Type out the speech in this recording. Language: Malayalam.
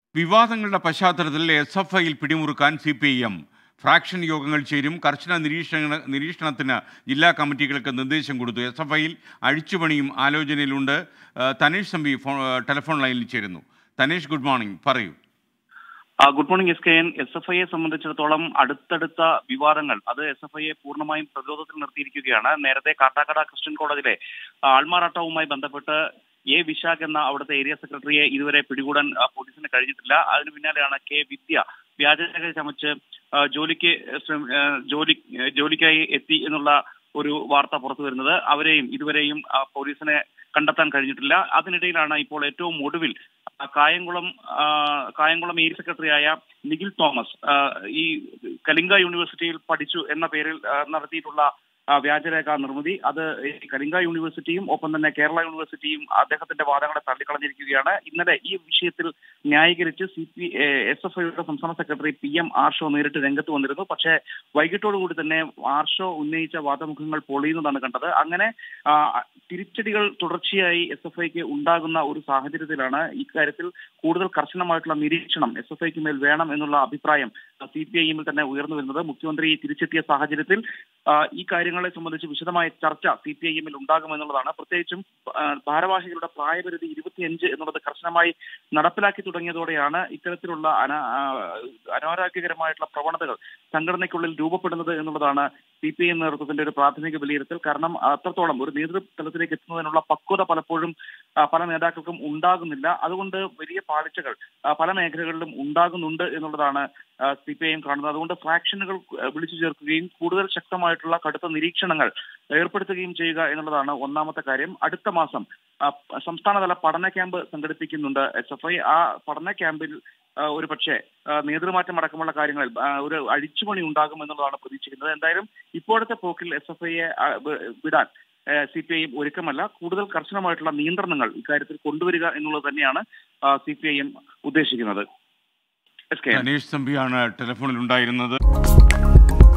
വിവാദങ്ങളുടെ പശ്ചാത്തലത്തിൽ എസ് എഫ് ഐയിൽ പിടിമുറുക്കാൻ C P I M fraction യോഗങ്ങൾ ചേരും കർശന നിരീക്ഷണ നിരീക്ഷണത്തിന് ജില്ലാ കമ്മിറ്റികൾക്ക് നിർദ്ദേശം കൊടുത്തു എസ് എഫ് ഐയിൽ അഴിച്ചുപണിയും ആലോചനയിലുണ്ട് ആ, തനീഷ് തമ്പി ഫോ ടെലിഫോൺ ലൈനിൽ ചേരുന്നു തനീഷ് ഗുഡ് മോർണിംഗ് പറയൂ ആ, good morning S K N S F ഐയെ സംബന്ധിച്ചിടത്തോളം അടുത്തടുത്ത വിവാദങ്ങൾ അത് എസ് എഫ് ഐയെ പൂർണ്ണമായും പ്രതിരോധത്തിൽ നിർത്തിയിരിക്കുകയാണ് നേരത്തെ കാട്ടാക്കട ക്രിസ്ത്യൻ കോളേജിലെ ആ, ആൾമാറാട്ടവുമായി ബന്ധപ്പെട്ട് എ വിശാഖ് എന്ന അവിടുത്തെ ഏരിയ സെക്രട്ടറിയെ ഇതുവരെ പിടികൂടാൻ ആ, പോലീസിന് കഴിഞ്ഞിട്ടില്ല അതിനു പിന്നാലെയാണ് കെ വിദ്യ വ്യാജരേഖ ചമച്ച് ആ, ജോലിക്ക് ശ്രമ- ആ, ജോലി ജോലിക്കായി എത്തി എന്നുള്ള ഒരു വാർത്ത പുറത്തു വരുന്നത് അവരെയും ഇതുവരെയും ആ, പോലീസിനെ കണ്ടെത്താൻ കഴിഞ്ഞിട്ടില്ല അതിനിടയിലാണ് ഇപ്പോൾ ഏറ്റവും ഒടുവിൽ ആ, കായംകുളം ആ, കായംകുളം ഏരിയ സെക്രട്ടറിയായ നിഖിൽ തോമസ് ആ, ഈ കലിംഗ യൂണിവേഴ്സിറ്റിയിൽ പഠിച്ചു എന്ന പേരിൽ ആ, നടത്തിയിട്ടുള്ള ആ, വ്യാജരേഖ നിർമ്മിതി അത് ഈ കലിംഗ യൂണിവേഴ്സിറ്റിയും ഒപ്പം തന്നെ കേരള യൂണിവേഴ്സിറ്റിയും അദ്ദേഹത്തിന്റെ വാദങ്ങളെ തള്ളിക്കളഞ്ഞിരിക്കുകയാണ് ഇന്നലെ ഈ വിഷയത്തിൽ ന്യായീകരിച്ച് സി പി എസ് എഫ് ഐയുടെ സംസ്ഥാന സെക്രട്ടറി പി എം ആർഷോ നേരിട്ട് രംഗത്ത് വന്നിരുന്നു പക്ഷേ വൈകിട്ടോടുകൂടി തന്നെ ആർഷോ ഉന്നയിച്ച വാദമുഖങ്ങൾ പൊളിയുന്നതാണ് കണ്ടത് അങ്ങനെ ആ, തിരിച്ചടികൾ തുടർച്ചയായി എസ് എഫ് ഐക്ക് ഉണ്ടാകുന്ന ഒരു സാഹചര്യത്തിലാണ് ഇക്കാര്യത്തിൽ കൂടുതൽ കർശനമായിട്ടുള്ള നിരീക്ഷണം എസ് എഫ് ഐക്ക് മേൽ വേണം എന്നുള്ള അഭിപ്രായം സി പി ഐ എമ്മിൽ തന്നെ ഉയർന്നു വരുന്നത് മുഖ്യമന്ത്രി തിരിച്ചെത്തിയ സാഹചര്യത്തിൽ ആ, ഈ കാര്യങ്ങളെ സംബന്ധിച്ച് വിശദമായ ചർച്ച സി പി ഐ എമ്മിൽ ഉണ്ടാകുമെന്നുള്ളതാണ് പ്രത്യേകിച്ചും ആ, ഭാരവാഹികളുടെ പ്രായപരിധി ഇരുപത്തിയഞ്ച് എന്നുള്ളത് കർശനമായി നടപ്പിലാക്കി തുടങ്ങിയതോടെയാണ് ഇത്തരത്തിലുള്ള അന- ആ, അനാരോഗ്യകരമായിട്ടുള്ള പ്രവണതകൾ സംഘടനയ്ക്കുള്ളിൽ രൂപപ്പെടുന്നത് എന്നുള്ളതാണ് സി പി ഐ നേതൃത്വത്തിന്റെ ഒരു പ്രാഥമിക വിലയിരുത്തൽ കാരണം അത്രത്തോളം ഒരു നേതൃതലത്തിലേക്ക് എത്തുന്നതിനുള്ള പക്വത പലപ്പോഴും ആ, പല നേതാക്കൾക്കും ഉണ്ടാകുന്നില്ല അതുകൊണ്ട് വലിയ പാളിച്ചകൾ ആ, പല മേഖലകളിലും ഉണ്ടാകുന്നുണ്ട് എന്നുള്ളതാണ് സി പി ഐ എം കാണുന്നത് അതുകൊണ്ട് ഫ്രാക്ഷനുകൾ ആ, വിളിച്ചു ചേർക്കുകയും കൂടുതൽ ശക്തമായിട്ടുള്ള കടുത്ത നിരീക്ഷണങ്ങൾ ഏർപ്പെടുത്തുകയും ചെയ്യുക എന്നുള്ളതാണ് ഒന്നാമത്തെ കാര്യം അടുത്ത മാസം ആ, സംസ്ഥാനതല പഠന ക്യാമ്പ് സംഘടിപ്പിക്കുന്നുണ്ട് എസ് എഫ് ഐ ആ പഠന ക്യാമ്പിൽ ആ, ഒരു പക്ഷേ ആ, നേതൃമാറ്റം അടക്കമുള്ള കാര്യങ്ങളിൽ ആ, ഒരു അഴിച്ചുപണി ഉണ്ടാകും എന്നുള്ളതാണ് പ്രതീക്ഷിക്കുന്നത് എന്തായാലും ഇപ്പോഴത്തെ പോക്കിൽ എസ് എഫ് ഐയെ വിടാൻ സി പി ഐ എം ഒരുക്കമല്ല കൂടുതൽ കർശനമായിട്ടുള്ള നിയന്ത്രണങ്ങൾ ഇക്കാര്യത്തിൽ കൊണ്ടുവരിക എന്നുള്ളത് തന്നെയാണ് സി പി ഐ എം ഉദ്ദേശിക്കുന്നത് എസ് കെ തനീഷ് തമ്പിയാണ് ടെലിഫോണിൽ ഉണ്ടായിരുന്നത്